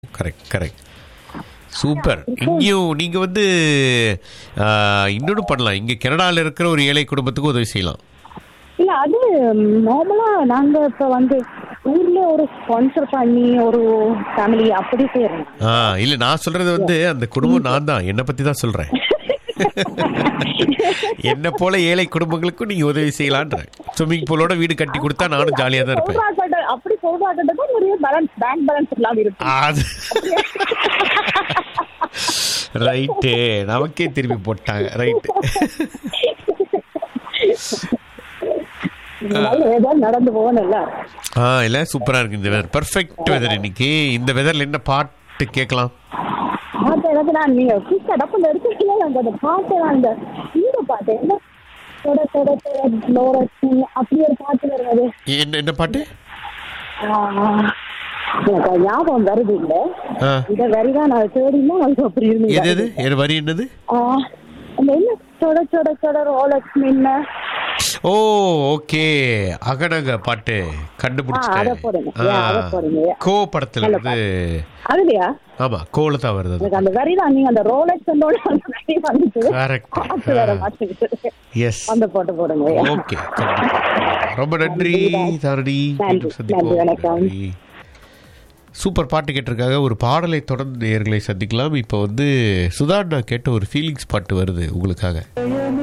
Correct correct super இங்கேயும் நீங்க வந்து ஆஹ், இன்னொன்னு பண்ணலாம் இங்க கனடால இருக்கிற ஒரு ஏழை குடும்பத்துக்கு உதவி செய்யலாம் இல்ல அது நார்மலா நாங்க இப்ப வந்து ஊர்ல ஒரு ஸ்பான்சர் பண்ணி ஒரு ஃபேமிலி அப்படி செய்யறோம் ஆ இல்ல நான் சொல்றது வந்து அந்த குடும்பம் நான் தான் என்னை பத்தி தான் சொல்றேன் என்ன போல ஏழை குடும்பங்களுக்கும் நீங்க உதவி செய்யலான்ற ஸ்விம்மிங் பூலோட வீடு கட்டி கொடுத்தா நானும் ஜாலியா தான் இருப்பேன் சொல்றாங்க அப்படி சொல்றாங்க நிறைய பேலன்ஸ் பேங்க் பேலன்ஸ் இல்லாம இருக்கு அது ரைட்டு நமக்கே திருப்பி போட்டாங்க ரைட்டு நல்ல ஏதாவது நடந்து போகணும்ல ஆ இல்ல சூப்பரா இருக்கு இந்த வெதர் பெர்ஃபெக்ட் வெதர் இன்னைக்கு இந்த வெதர்ல என்ன பாட்டு கேட்கலாம் பாட்டு எனக்கு நான் நீங்க குயிக்கா டப்புல இருக்கீங்களா நாங்க அந்த பாட்டு நான் அந்த இந்த பாட்டு என்ன தொட தொட தொட லோரஸ் அப்படி ஒரு பாட்டு வருவது என்ன என்ன பாட்டு எனக்கு அது ஞாபகம் வருது இல்ல ஆ இந்த வரிதான் நான் தேடினா அது அப்படி எது இருந்தது எது எது வரி என்னது ஆ, அந்த என்ன தொட தொட தொட ரோலக்ஸ் மின்ன ஓ ஓகே அகனக பாட்டு ஆ, அதை கண்டுபிடிச்சிட்டேன் போடுங்க. Yeah, அதை போடுங்க. கோ படத்துல நல்ல வந்து அதுலயா ஆமா கோல தான் வருது அது எனக்கு அந்த வரி தான் நீங்க அந்த ரோலக்ஸ் அந்த வரி வந்துட்டு Correct. பாட்டு வர மாட்டேங்குது எஸ் அந்த போட்டு போடுங்க ஓகே ரொம்ப நன்றி தாரணி நன்றி, மீண்டும் சந்திப்போம். நன்றி, வணக்கம். நன்றி. சூப்பர் பாட்டு கேட்டிருக்காங்க ஒரு பாடலை தொடர்ந்து நேர்களை சந்திக்கலாம் இப்போ வந்து சுதாண்ணா கேட்ட ஒரு ஃபீலிங்ஸ் பாட்டு வருது உங்களுக்காக